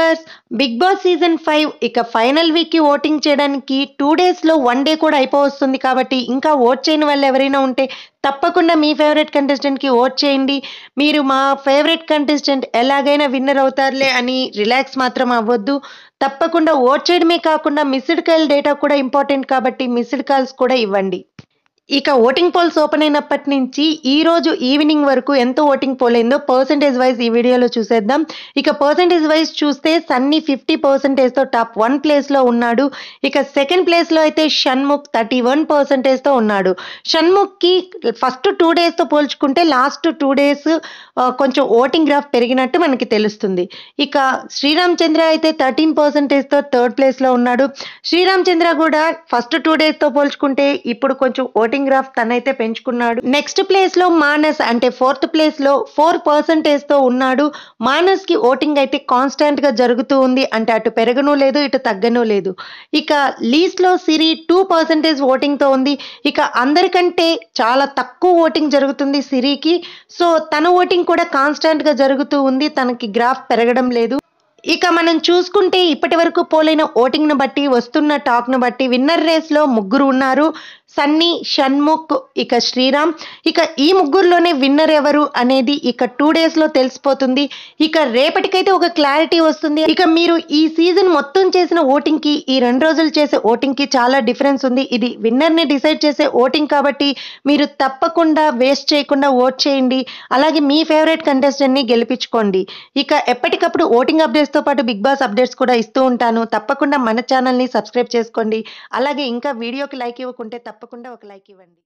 viewers big boss season five ఇక final వీక్కి voting చేయడానికి టూ డేస్లో వన్ డే కూడా అయిపోవస్తుంది కాబట్టి ఇంకా ఓట్ చేయని వాళ్ళు ఎవరైనా ఉంటే తప్పకుండా మీ ఫేవరెట్ కంటెస్టెంట్కి ఓట్ చేయండి మీరు మా ఫేవరెట్ కంటెస్టెంట్ ఎలాగైనా విన్నర్ అవుతారులే అని రిలాక్స్ మాత్రం అవ్వద్దు తప్పకుండా ఓట్ చేయడమే కాకుండా మిస్డ్ కాల్ డేటా కూడా ఇంపార్టెంట్ కాబట్టి మిస్డ్ కాల్స్ కూడా ఇవ్వండి ఇక ఓటింగ్ పోల్స్ ఓపెన్ అయినప్పటి నుంచి ఈ రోజు ఈవినింగ్ వరకు ఎంత ఓటింగ్ పోల్ అయిందో పర్సంటేజ్ వైజ్ ఈ వీడియోలో చూసేద్దాం ఇక పర్సంటేజ్ వైజ్ చూస్తే సన్నీ ఫిఫ్టీ పర్సెంటేజ్తో టాప్ వన్ ప్లేస్లో ఉన్నాడు ఇక సెకండ్ ప్లేస్లో అయితే షణ్ముఖ్ థర్టీ వన్ పర్సెంటేజ్తో ఉన్నాడు షణ్ముఖ్కి ఫస్ట్ టూ డేస్తో పోల్చుకుంటే లాస్ట్ టూ డేస్ కొంచెం ఓటింగ్ గ్రాఫ్ పెరిగినట్టు మనకి తెలుస్తుంది ఇక శ్రీరామ్ చంద్ర అయితే థర్టీన్ పర్సెంటేజ్తో థర్డ్ ప్లేస్లో ఉన్నాడు శ్రీరామ్ చంద్ర కూడా ఫస్ట్ టూ డేస్తో పోల్చుకుంటే ఇప్పుడు కొంచెం ఓటింగ్ గ్రాఫ్ తనైతే పెంచుకున్నాడు నెక్స్ట్ ప్లేస్లో మానస్ అంటే ఫోర్త్ ప్లేస్లో ఫోర్ పర్సెంటేజ్తో ఉన్నాడు మానస్కి ఓటింగ్ అయితే కాన్స్టాంట్గా జరుగుతూ ఉంది అంటే అటు పెరగను లేదు ఇటు తగ్గను లేదు ఇక లీస్ట్లో సిరి టూ పర్సెంటేజ్ ఓటింగ్తో ఉంది ఇక అందరికంటే చాలా తక్కువ ఓటింగ్ జరుగుతుంది సిరికి సో తన ఓటింగ్ కూడా కాన్స్టాంట్గా జరుగుతూ ఉంది తనకి గ్రాఫ్ పెరగడం లేదు ఇక మనం చూసుకుంటే ఇప్పటి వరకు పోలైన ఓటింగ్ను బట్టి వస్తున్న టాక్ను బట్టి విన్నర్ రేస్లో ముగ్గురు ఉన్నారు సన్నీ షణ్ముఖ్ ఇక శ్రీరామ్ ఇక ఈ ముగ్గురులోనే విన్నర్ ఎవరు అనేది ఇక టూ డేస్లో తెలిసిపోతుంది ఇక రేపటికైతే ఒక క్లారిటీ వస్తుంది ఇక మీరు ఈ సీజన్ మొత్తం చేసిన ఓటింగ్కి ఈ రెండు రోజులు చేసే ఓటింగ్కి చాలా డిఫరెన్స్ ఉంది ఇది విన్నర్ని డిసైడ్ చేసే ఓటింగ్ కాబట్టి మీరు తప్పకుండా వేస్ట్ చేయకుండా ఓట్ చేయండి అలాగే మీ ఫేవరెట్ కంటెస్టెంట్ని గెలిపించుకోండి ఇక ఎప్పటికప్పుడు ఓటింగ్ అప్డేట్స్తో పాటు బిగ్ బాస్ అప్డేట్స్ కూడా ఇస్తూ ఉంటాను తప్పకుండా మన ఛానల్ని సబ్స్క్రైబ్ చేసుకోండి అలాగే ఇంకా వీడియోకి లైక్ ఇవ్వకుంటే తప్పకుండా ఒక లైక్ ఇవ్వండి